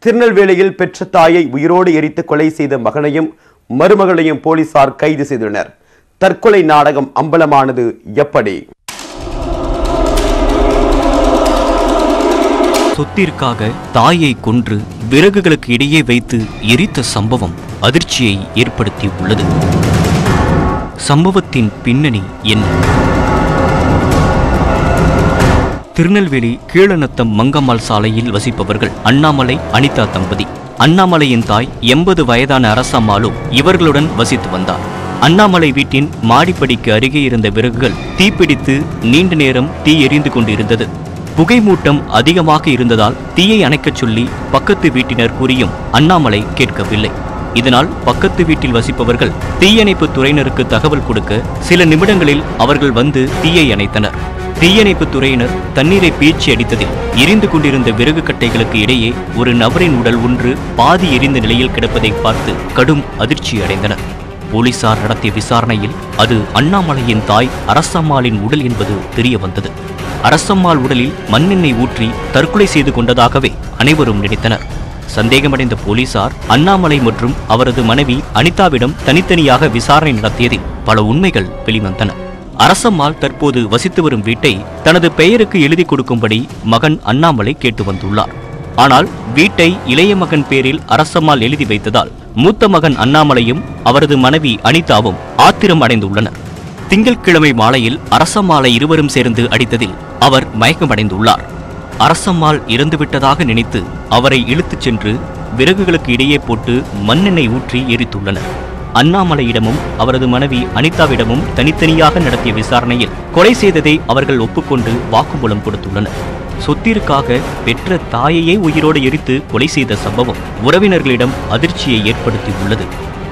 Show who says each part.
Speaker 1: திருநெல்வேலியில் பெற்ற தாயை உயிரோடு எரித்து கொலை செய்த மகனையும் மருமகளையும் போலீசார் கைது செய்துள்ளனர் தற்கொலை நாடகம் அம்பலமானது எப்படி
Speaker 2: சொத்திற்காக தாயை கொன்று விறகுகளுக்கு இடையே வைத்து எரித்த சம்பவம் அதிர்ச்சியை ஏற்படுத்தி உள்ளது சம்பவத்தின் பின்னணி என்ன திருநெல்வேலி கீழநத்தம் மங்கம்மாள் சாலையில் வசிப்பவர்கள் அண்ணாமலை அனிதா தம்பதி அண்ணாமலையின் தாய் எண்பது வயதான அரசம்மாளும் இவர்களுடன் வசித்து வந்தார் அண்ணாமலை வீட்டின் மாடிப்படிக்கு அருகே இருந்த விறகுகள் தீப்பிடித்து நீண்ட நேரம் தீ எரிந்து கொண்டிருந்தது புகைமூட்டம் அதிகமாக இருந்ததால் தீயை அணைக்கச் சொல்லி பக்கத்து வீட்டினர் கூறியும் அண்ணாமலை கேட்கவில்லை இதனால் பக்கத்து வீட்டில் வசிப்பவர்கள் தீயணைப்பு துறையினருக்கு தகவல் கொடுக்க சில நிமிடங்களில் அவர்கள் வந்து தீயை அணைத்தனர் தீயணைப்பு துறையினர் தண்ணீரை பீச்சி அடித்ததில் எரிந்து கொண்டிருந்த விறகு கட்டைகளுக்கு இடையே ஒரு நபரின் உடல் ஒன்று பாதி எரிந்த நிலையில் கிடப்பதை பார்த்து கடும் அதிர்ச்சி அடைந்தனர் போலீசார் நடத்திய விசாரணையில் அது அண்ணாமலையின் தாய் அரசம்மாளின் உடல் என்பது தெரிய வந்தது அரசம்மாள் உடலில் மண்ணெண்ணெய் ஊற்றி தற்கொலை செய்து கொண்டதாகவே அனைவரும் நினைத்தனர் சந்தேகமடைந்த போலீசார் அண்ணாமலை மற்றும் அவரது மனைவி அனிதாவிடம் தனித்தனியாக விசாரணை நடத்தியதில் பல உண்மைகள் வெளிவந்தன அரசம்மாள் தற்போது வசித்து வரும் வீட்டை தனது பெயருக்கு எழுதி கொடுக்கும்படி மகன் அண்ணாமலை கேட்டு வந்துள்ளார் ஆனால் வீட்டை இளைய மகன் பேரில் அரசம்மாள் எழுதி வைத்ததால் மூத்த மகன் அண்ணாமலையும் அவரது மனைவி அனிதாவும் ஆத்திரம் அடைந்துள்ளனர் திங்கட்கிழமை மாலையில் அரசம்மாளை இருவரும் சேர்ந்து அடித்ததில் அவர் மயக்கமடைந்துள்ளார் அரசம்மாள் இறந்துவிட்டதாக நினைத்து அவரை இழுத்துச் சென்று விறகுகளுக்கு இடையே போட்டு மண்ணெண்ணெய் ஊற்றி எரித்துள்ளனர் அண்ணாமலையிடமும் அவரது மனைவி அனிதாவிடமும் தனித்தனியாக நடத்திய விசாரணையில் கொலை செய்ததை அவர்கள் ஒப்புக்கொண்டு வாக்குமூலம் கொடுத்துள்ளனர் சொத்திற்காக பெற்ற தாயையே உயிரோடு எரித்து கொலை செய்த சம்பவம் உறவினர்களிடம் அதிர்ச்சியை ஏற்படுத்தி உள்ளது